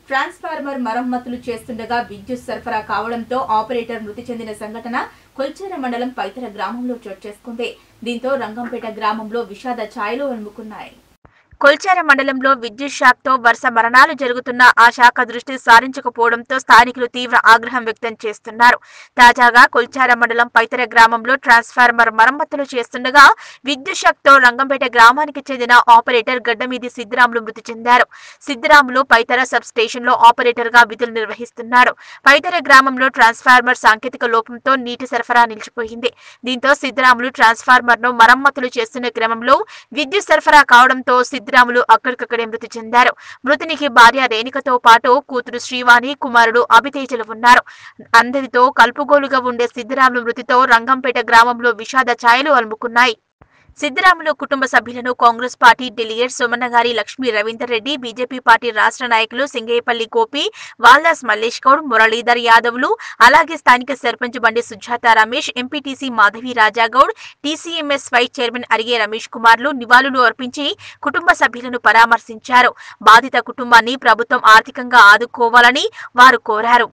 transformer మరమ్మతులు చేస్తుండగా విద్యుత్ సరఫరా కావడంతో ఆపరేటర్ మృతి చెందిన సంఘటన కొల్చేర మండలం పైతర గ్రామంలో చోటు చేసుకుంది దీంతో రంగంపేట గ్రామంలో విషాద ఛాయలు అలుముకున్నాయి కొల్చార మండలంలో విద్యుత్ షాక్ తో వరుస మరణాలు జరుగుతున్న ఆ శాఖ దృష్టి సారించకపోవడంతో స్థానికులు తీవ్ర ఆగ్రహం వ్యక్తం చేస్తున్నారు తాజాగా కొల్చార మండలం పైతర గ్రామంలో ట్రాన్స్ఫార్మర్ మరమ్మతులు చేస్తుండగా విద్యుత్ షాక్ తో రంగంపేట గ్రామానికి చెందిన ఆపరేటర్ గడ్డమీది సిద్దిరాములు మృతి చెందారు సిద్దిరాములు పైతర సబ్ స్టేషన్ లో ఆపరేటర్ గా విధులు నిర్వహిస్తున్నారు పైతర గ్రామంలో ట్రాన్స్ఫార్మర్ సాంకేతిక లోపంతో నీటి సరఫరా నిలిచిపోయింది దీంతో సిద్దిరాములు ట్రాన్స్ఫార్మర్ ను మరమ్మతులు చేస్తున్న క్రమంలో విద్యుత్ సరఫరా కావడంతో సిద్దిరాములు అక్కడికక్కడే మృతి చెందారు మృతునికి భార్య రేణుకతో పాటు కూతురు శ్రీవాణి కుమారుడు అభితేజలు ఉన్నారు అందరితో కలుపుగోలుగా ఉండే సిద్దిరాములు మృతితో రంగంపేట గ్రామంలో విషాద ఛాయలు అలుముకున్నాయి సిద్దిరాములు కుటుంబ సభ్యులను కాంగ్రెస్ పార్టీ డెలిగేట్ సోమన్నగారి లక్ష్మీ రవీందర్ రెడ్డి బీజేపీ పార్టీ రాష్ట్ర నాయకులు సింగేపల్లి గోపి వాల్దాస్ మల్లేష్ గౌడ్ మురళీధర్ యాదవ్లు అలాగే స్థానిక sarpanch Bandi Sujatha Ramesh MPTC Madhavi Rajagoud TCMS vice chairman Arige Ramesh కుమార్లు నివాళులు అర్పించి కుటుంబ సభ్యులను పరామర్శించారు బాధిత కుటుంబాన్ని ప్రభుత్వం ఆర్థికంగా ఆదుకోవాలని వారు కోరారు